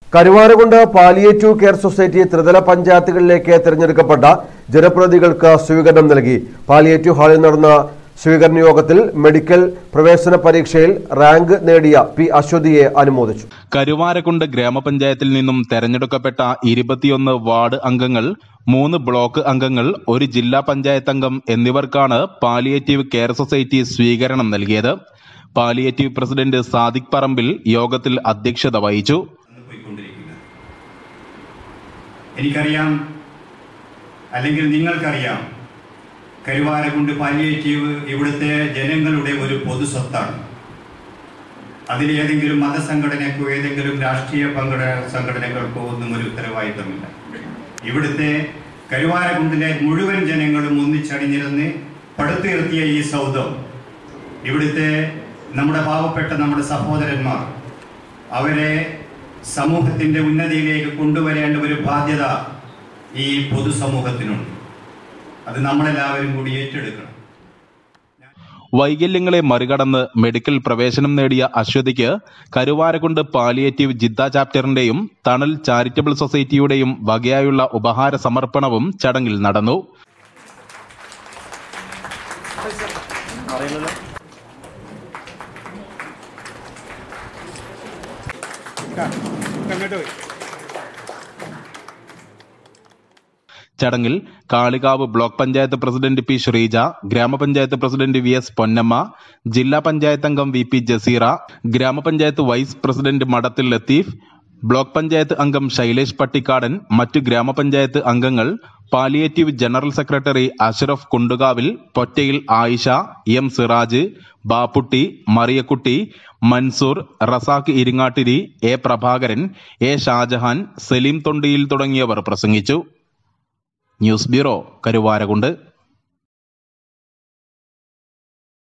Karuvarakundu palliative care society ത്രിതല പഞ്ചായത്തുകളിലേക്ക് തിരഞ്ഞെടുക്കപ്പെട്ട ജനപ്രതിനിധികൾക്ക് സ്വീകരണം നൽകി പാലിയേറ്റീവ് ഹാളിൽ നടന്ന സ്വീകരണ യോഗത്തിൽ മെഡിക്കൽ പ്രവേശന പരീക്ഷയിൽ റാങ്ക് നേടിയ പി അശ്വതിയെ അനുമോദിച്ചു കരുവാരക്കുണ്ട് ഗ്രാമപഞ്ചായത്തിൽ നിന്നും തെരഞ്ഞെടുക്കപ്പെട്ട ഇരുപത്തിയൊന്ന് വാർഡ് അംഗങ്ങൾ മൂന്ന് ബ്ലോക്ക് അംഗങ്ങൾ ഒരു ജില്ലാ പഞ്ചായത്ത് അംഗം എന്നിവർക്കാണ് പാലിയേറ്റീവ് കെയർ സൊസൈറ്റി സ്വീകരണം നൽകിയത് പാലിയേറ്റീവ് പ്രസിഡന്റ് സാദിഖ് പറമ്പിൽ യോഗത്തിൽ അധ്യക്ഷത വഹിച്ചു പോയിക്കൊണ്ടിരിക്കുന്നത് എനിക്കറിയാം അല്ലെങ്കിൽ നിങ്ങൾക്കറിയാം കരുവാരക്കുണ്ട് പാലിയേറ്റീവ് ഇവിടുത്തെ ജനങ്ങളുടെ ഒരു പൊതു സ്വത്താണ് അതിൽ ഏതെങ്കിലും മതസംഘടനക്കോ ഏതെങ്കിലും രാഷ്ട്രീയ പങ്കട സംഘടനകൾക്കോ ഒന്നും ഒരു ഉത്തരവാദിത്തമില്ല ഇവിടുത്തെ കരുവാരക്കുണ്ടിലെ മുഴുവൻ ജനങ്ങളും ഒന്നിച്ചണിഞ്ഞിരുന്ന് പടുത്തുയർത്തിയ ഈ സൗധം ഇവിടുത്തെ നമ്മുടെ പാവപ്പെട്ട നമ്മുടെ സഹോദരന്മാർ അവരെ സമൂഹത്തിന്റെ ഉന്നതിയിലേക്ക് കൊണ്ടുവരേണ്ട ഒരു ബാധ്യത ഈ പൊതുസമൂഹത്തിനുണ്ട് അത് നമ്മളെല്ലാവരും കൂടി ഏറ്റെടുക്കണം വൈകല്യങ്ങളെ മറികടന്ന് മെഡിക്കൽ പ്രവേശനം നേടിയ അശ്വതിക്ക് കരുവാരക്കുണ്ട് പാലിയേറ്റീവ് ജിദ്ദ ചാപ്റ്ററിന്റെയും തണൽ ചാരിറ്റബിൾ സൊസൈറ്റിയുടെയും വകയായുള്ള ഉപഹാര സമർപ്പണവും ചടങ്ങിൽ നടന്നു ചടങ്ങിൽ Kalikavu block panchayat president P Sreeja ഗ്രാമപഞ്ചായത്ത് പ്രസിഡന്റ് വി എസ് പൊന്നമ്മ ജില്ലാ പഞ്ചായത്ത് അംഗം വി പി ജസീറ ഗ്രാമപഞ്ചായത്ത് vice president Madathil Latheef block panchayat അംഗം ശൈലേഷ് പട്ടിക്കാടൻ മറ്റു ഗ്രാമപഞ്ചായത്ത് അംഗങ്ങൾ palliative general secretary Ashraf Kundukavil Pottayil Ayisha M Siraj Bapputty Mariyakutty Mansoor Razak Iringattiri A Prabhakaran A Shajahan Saleem Thondiyil തുടങ്ങിയവർ പ്രസംഗിച്ചു ന്യൂസ് ബ്യൂറോ കരുവാരകുണ്ട്